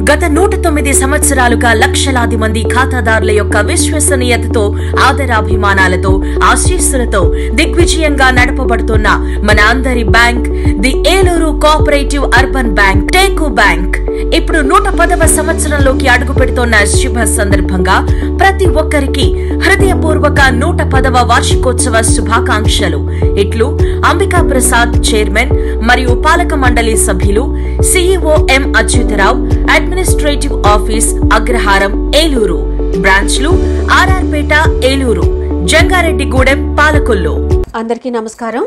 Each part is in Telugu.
గత నూట తొమ్మిది సంవత్సరాలుగా లక్షలాది మంది ఖాతాదారుల యొక్క విశ్వసనీయతతో ఆదరాభిమానాలతో ఆశీస్సులతో దిగ్విజయంగా నడపబడుతున్న మన అందరి bank the Eluru cooperative urban bank టేకు బ్యాంక్ ఇప్పుడు నూట పదవ సంవత్సరంలోకి అడుగు పెడుతోన్న శుభ సందర్భంగా ప్రతి ఒక్కరికి హృదయపూర్వక నూట పదవ వార్షికోత్సవ శుభాకాంక్షలు ఇట్లు అంబికా ప్రసాద్ చైర్మన్ మరియు పాలక మండలి సభ్యులు CEO M Achyutarao administrative office Agraharam Eluru బ్రాంచ్లు ఆర్ఆర్పేట ఏలూరు జంగారెడ్డిగూడెం పాలకొల్లు అందరికీ నమస్కారం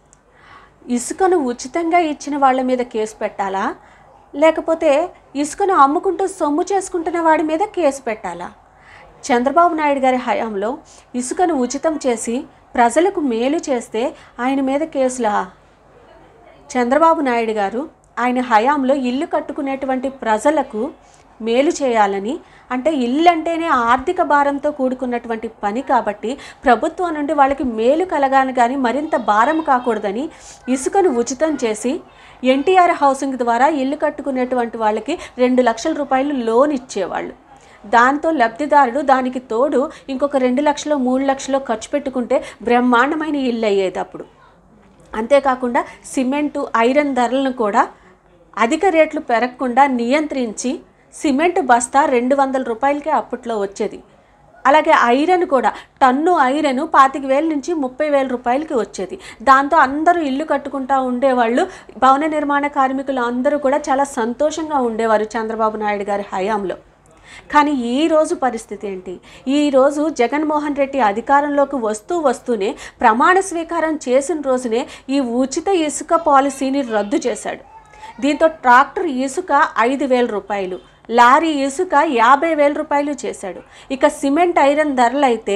ఇసుకను ఉచితంగా ఇచ్చిన వాళ్ళ మీద కేసు పెట్టాలా లేకపోతే ఇసుకను అమ్ముకుంటూ సొమ్ము చేసుకుంటున్న వాడి మీద కేసు పెట్టాలా చంద్రబాబు నాయుడు గారి హయాంలో ఇసుకను ఉచితం చేసి ప్రజలకు మేలు చేస్తే ఆయన మీద కేసులా చంద్రబాబు నాయుడు గారు ఆయన హయాంలో ఇల్లు కట్టుకునేటువంటి ప్రజలకు మేలు చేయాలని అంటే ఇల్లు అంటేనే ఆర్థిక భారంతో కూడుకున్నటువంటి పని కాబట్టి ప్రభుత్వం నుండి వాళ్ళకి మేలు కలగాలి కానీ మరింత భారం కాకూడదని ఇసుకను ఉచితం చేసి ఎన్టీఆర్ హౌసింగ్ ద్వారా ఇల్లు కట్టుకునేటువంటి వాళ్ళకి రెండు లక్షల రూపాయలు లోన్ ఇచ్చేవాళ్ళు దాంతో లబ్ధిదారుడు దానికి తోడు ఇంకొక రెండు లక్షలు మూడు లక్షలు ఖర్చు పెట్టుకుంటే బ్రహ్మాండమైన ఇల్లు అయ్యేది అప్పుడు అంతేకాకుండా సిమెంటు ఐరన్ ధరలను కూడా అధిక రేట్లు పెరగకుండా నియంత్రించి సిమెంట్ బస్తా రెండు వందల రూపాయలకే అప్పట్లో వచ్చేది అలాగే ఐరన్ కూడా టన్ను ఐరన్ పాతిక వేల నుంచి ముప్పై వేల రూపాయలకి వచ్చేది దాంతో అందరూ ఇల్లు కట్టుకుంటా ఉండేవాళ్ళు భవన నిర్మాణ కార్మికులు అందరూ కూడా చాలా సంతోషంగా ఉండేవారు చంద్రబాబు నాయుడు గారి హయాంలో కానీ ఈ రోజు పరిస్థితి ఏంటి ఈ రోజు జగన్మోహన్ రెడ్డి అధికారంలోకి వస్తూ వస్తూనే ప్రమాణ స్వీకారం చేసిన రోజునే ఈ ఉచిత ఇసుక పాలసీని రద్దు చేశాడు దీంతో ట్రాక్టర్ ఇసుక ఐదు వేల రూపాయలు లారీ ఇసుక యాభై వేల రూపాయలు చేశాడు ఇక సిమెంట్ ఐరన్ ధరలు అయితే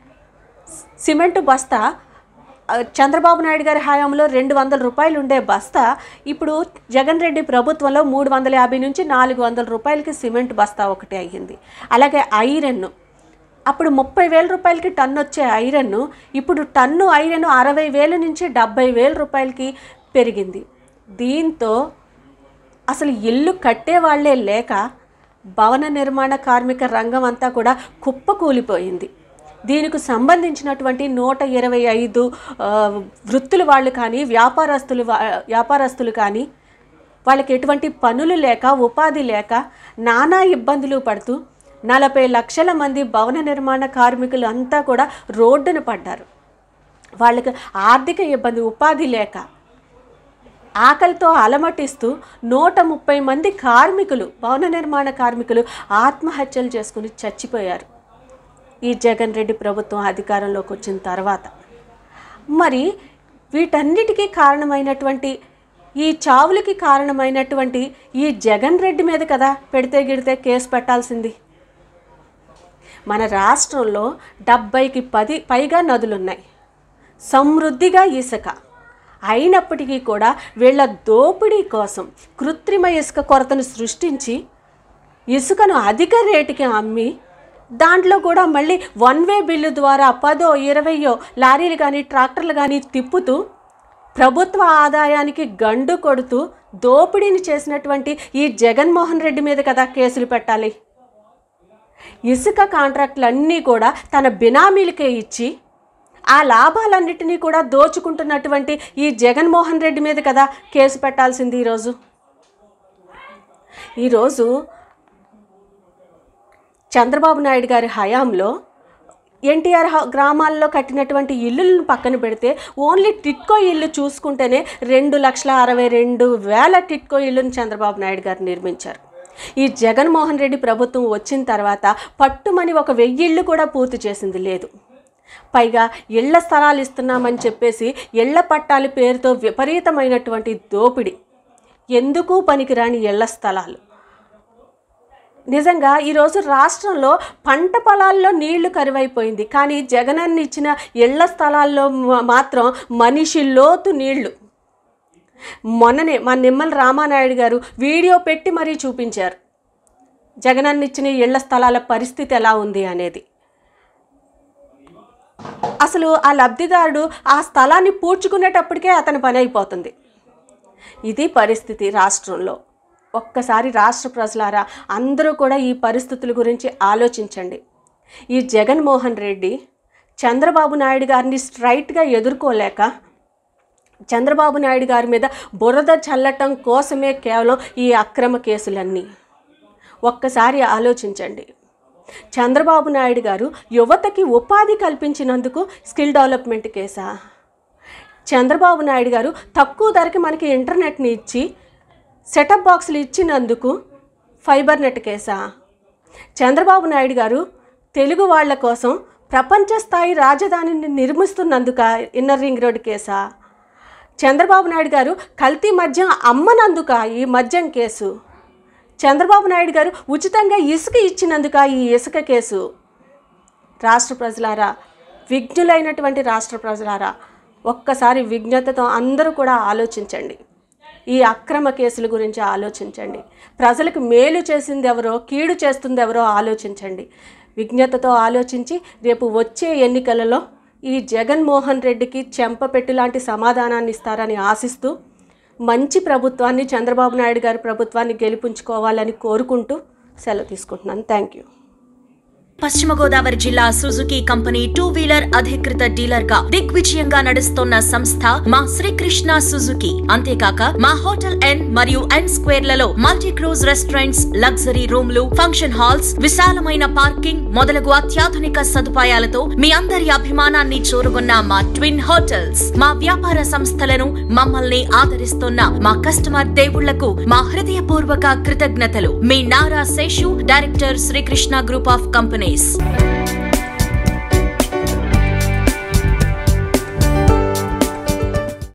సిమెంట్ బస్తా ఆ, చంద్రబాబు నాయుడు గారి హయాంలో రెండు వందల రూపాయలు ఉండే బస్తా ఇప్పుడు జగన్ రెడ్డి ప్రభుత్వంలో మూడు వందల యాభై నుంచి నాలుగు వందల రూపాయలకి సిమెంట్ బస్తా ఒకటి అయ్యింది అలాగే ఐరన్ అప్పుడు ముప్పై వేల రూపాయలకి టన్ను వచ్చే ఐరన్ ఇప్పుడు టన్ను ఐరన్ అరవై వేల నుంచి డెబ్బై వేల రూపాయలకి పెరిగింది దీంతో అసలు ఇల్లు కట్టే వాళ్ళే లేక భవన నిర్మాణ కార్మిక రంగం అంతా కూడా కుప్పకూలిపోయింది దీనికి సంబంధించినటువంటి నూట ఇరవై ఐదు ఆ, వృత్తుల వాళ్ళు కానీ వ్యాపారస్తులు వా- వ్యాపారస్తులు కానీ వాళ్ళకి ఎటువంటి పనులు లేక ఉపాధి లేక నానా ఇబ్బందులు పడుతూ నలభై లక్షల మంది భవన నిర్మాణ కార్మికులు అంతా కూడా రోడ్డున పడ్డారు వాళ్ళకి ఆర్థిక ఇబ్బంది ఉపాధి లేక ఆకలితో అలమటిస్తూ నూట ముప్పై మంది కార్మికులు భవన నిర్మాణ కార్మికులు ఆత్మహత్యలు చేసుకుని చచ్చిపోయారు ఈ జగన్ రెడ్డి ప్రభుత్వం అధికారంలోకి వచ్చిన తర్వాత మరి వీటన్నిటికీ కారణమైనటువంటి ఈ చావులకి కారణమైనటువంటి ఈ జగన్ రెడ్డి మీద కదా పెడితే గిడితే కేసు పెట్టాల్సింది మన రాష్ట్రంలో డెబ్బైకి పది పైగా నదులున్నాయి సమృద్ధిగా ఇసుక అయినప్పటికీ కూడా వీళ్ళ దోపిడీ కోసం కృత్రిమ ఇసుక కొరతను సృష్టించి ఇసుకను అధిక రేటుకి అమ్మి దాంట్లో కూడా మళ్ళీ వన్ వే బిల్లు ద్వారా పదో ఇరవయో లారీలు కానీ ట్రాక్టర్లు కానీ తిప్పుతూ ప్రభుత్వ ఆదాయానికి గండు కొడుతూ దోపిడీని చేసినటువంటి ఈ జగన్మోహన్ రెడ్డి మీద కదా కేసులు పెట్టాలి ఇసుక కాంట్రాక్టులన్నీ కూడా తన బినామీలకే ఇచ్చి ఆ లాభాలన్నిటినీ కూడా దోచుకుంటున్నటువంటి ఈ జగన్మోహన్ రెడ్డి మీద కదా కేసు పెట్టాల్సింది ఈరోజు ఈరోజు చంద్రబాబు నాయుడు గారి హయాంలో ఎన్టీఆర్ హౌ- గ్రామాల్లో కట్టినటువంటి ఇల్లులను పక్కన పెడితే ఓన్లీ టిట్కో ఇల్లు చూసుకుంటేనే రెండు లక్షల అరవై రెండు వేల టిట్కో ఇల్లును చంద్రబాబు నాయుడు గారు నిర్మించారు ఈ జగన్మోహన్ రెడ్డి ప్రభుత్వం వచ్చిన తర్వాత పట్టుమని ఒక వెయ్యి ఇళ్ళు కూడా పూర్తి చేసింది లేదు పైగా ఇళ్ల స్థలాలు ఇస్తున్నామని చెప్పేసి ఇళ్ల పట్టాల పేరుతో విపరీతమైనటువంటి దోపిడీ ఎందుకు పనికిరాని ఇళ్ల స్థలాలు నిజంగా ఈరోజు రాష్ట్రంలో పంట పొలాల్లో నీళ్లు కరువైపోయింది కానీ జగనన్న ఇచ్చిన ఇళ్ల స్థలాల్లో మా- మాత్రం మనిషి లోతు నీళ్లు మొన్ననే మా నిమ్మల రామానాయుడు గారు వీడియో పెట్టి మరీ చూపించారు జగనన్న ఇచ్చిన ఇళ్ల స్థలాల పరిస్థితి ఎలా ఉంది అనేది అసలు ఆ లబ్ధిదారుడు ఆ స్థలాన్ని పూడ్చుకునేటప్పటికే అతని పని అయిపోతుంది ఇది పరిస్థితి రాష్ట్రంలో ఒక్కసారి రాష్ట్ర ప్రజలారా అందరూ కూడా ఈ పరిస్థితుల గురించి ఆలోచించండి ఈ జగన్మోహన్ రెడ్డి చంద్రబాబు నాయుడు గారిని స్ట్రైట్గా ఎదుర్కోలేక చంద్రబాబు నాయుడు గారి మీద బురద చల్లటం కోసమే కేవలం ఈ అక్రమ కేసులన్నీ ఒక్కసారి ఆలోచించండి చంద్రబాబు నాయుడు గారు యువతకి ఉపాధి కల్పించినందుకు స్కిల్ డెవలప్మెంట్ కేసా చంద్రబాబు నాయుడు గారు తక్కువ ధరకి మనకి ఇంటర్నెట్ని ఇచ్చి సెటప్ బాక్సులు ఇచ్చినందుకు ఫైబర్ నెట్ కేసా చంద్రబాబు నాయుడు గారు తెలుగు వాళ్ళ కోసం ప్రపంచ స్థాయి రాజధానిని నిర్మిస్తున్నందుక ఇన్నర్ రింగ్ రోడ్ కేసా చంద్రబాబు నాయుడు గారు కల్తీ మద్యం అమ్మనందుక ఈ మద్యం కేసు చంద్రబాబు నాయుడు గారు ఉచితంగా ఇసుక ఇచ్చినందుక ఈ ఇసుక కేసు రాష్ట్ర ప్రజలారా విఘ్నులైనటువంటి రాష్ట్ర ప్రజలారా ఒక్కసారి విజ్ఞతతో అందరూ కూడా ఆలోచించండి ఈ అక్రమ కేసుల గురించి ఆలోచించండి ప్రజలకు మేలు చేసింది ఎవరో కీడు చేస్తుంది ఎవరో ఆలోచించండి విజ్ఞతతో ఆలోచించి రేపు వచ్చే ఎన్నికలలో ఈ జగన్మోహన్ రెడ్డికి చెంపపెట్టు లాంటి సమాధానాన్ని ఇస్తారని ఆశిస్తూ మంచి ప్రభుత్వాన్ని చంద్రబాబు నాయుడు గారి ప్రభుత్వాన్ని గెలిపించుకోవాలని కోరుకుంటూ సెలవు తీసుకుంటున్నాను థ్యాంక్ యూ పశ్చిమ గోదావరి జిల్లా సుజుకి కంపెనీ టూ వీలర్ అధికృత డీలర్ గా దిగ్విజయంగా నడుస్తున్న సంస్థ మా శ్రీకృష్ణ సుజుకి అంతేకాక మా హోటల్ ఎన్ మరియు ఎన్ స్క్వేర్లలో మల్టీ క్రూజ్ రెస్టారెంట్స్ లగ్జరీ రూమ్లు ఫంక్షన్ హాల్స్ విశాలమైన పార్కింగ్ మొదలగు అత్యాధునిక సదుపాయాలతో మీ అందరి అభిమానాన్ని చూరగొన్న మా ట్విన్ హోటల్స్ మా వ్యాపార సంస్థలను మమ్మల్ని ఆదరిస్తున్న మా కస్టమర్ దేవుళ్లకు మా హృదయపూర్వక కృతజ్ఞతలు మీ Nara Seshu director Srikrishna group of companies